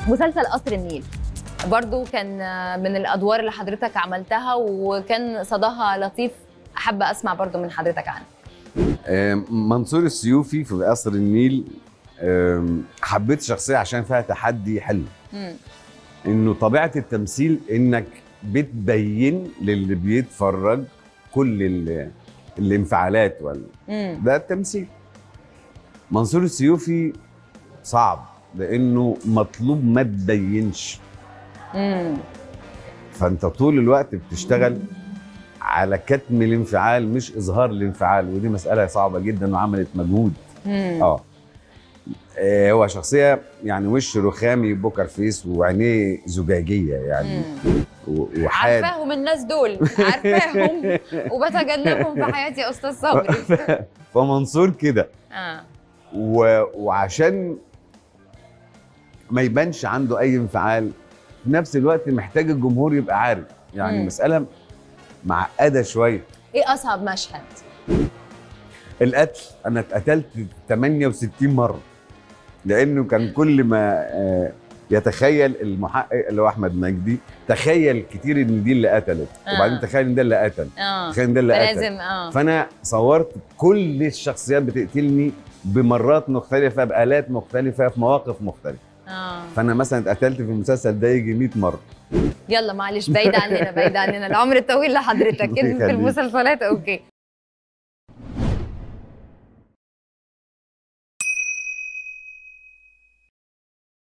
مسلسل قصر النيل برضو كان من الادوار اللي حضرتك عملتها وكان صداها لطيف احب اسمع برضو من حضرتك عنه آم، منصور السيوفي في قصر النيل آم، حبيت الشخصيه عشان فيها تحدي حلو مم. انه طبيعه التمثيل انك بتبين للي بيتفرج كل ال- الانفعالات وال... مم. ده التمثيل منصور السيوفي صعب لانه مطلوب ما تبينش مم. فانت طول الوقت بتشتغل على كتم الانفعال مش اظهار الانفعال ودي مساله صعبه جدا وعملت مجهود مم. اه آه، هو شخصيه يعني وش رخامي بوكر فيس وعينيه زجاجيه يعني مم. و- وحاد عارفاهم الناس دول عارفاهم وبتجنبهم في حياتي يا استاذ صبري فمنصور كده اه و... وعشان ما يبانش عنده اي انفعال في نفس الوقت محتاج الجمهور يبقى عارف يعني مم. مساله معقده شويه ايه اصعب مشهد القتل انا اتقتلت 68 مره لانه كان كل ما آه، يتخيل المحقق اللي هو احمد مجدي تخيل كتير ان دي اللي قتلت آه. وبعدين تخيل ان ده اللي قتل اه تخيل ان ده اللي قتل لازم اه فانا صورت كل الشخصيات بتقتلني بمرات مختلفه بالات مختلفه في مواقف مختلفه اه فانا مثلا اتقتلت في المسلسل ده يجي 100 مره يلا معلش بعيد عننا بعيد عننا العمر الطويل لحضرتك الله كده في يخليك. المسلسلات اوكي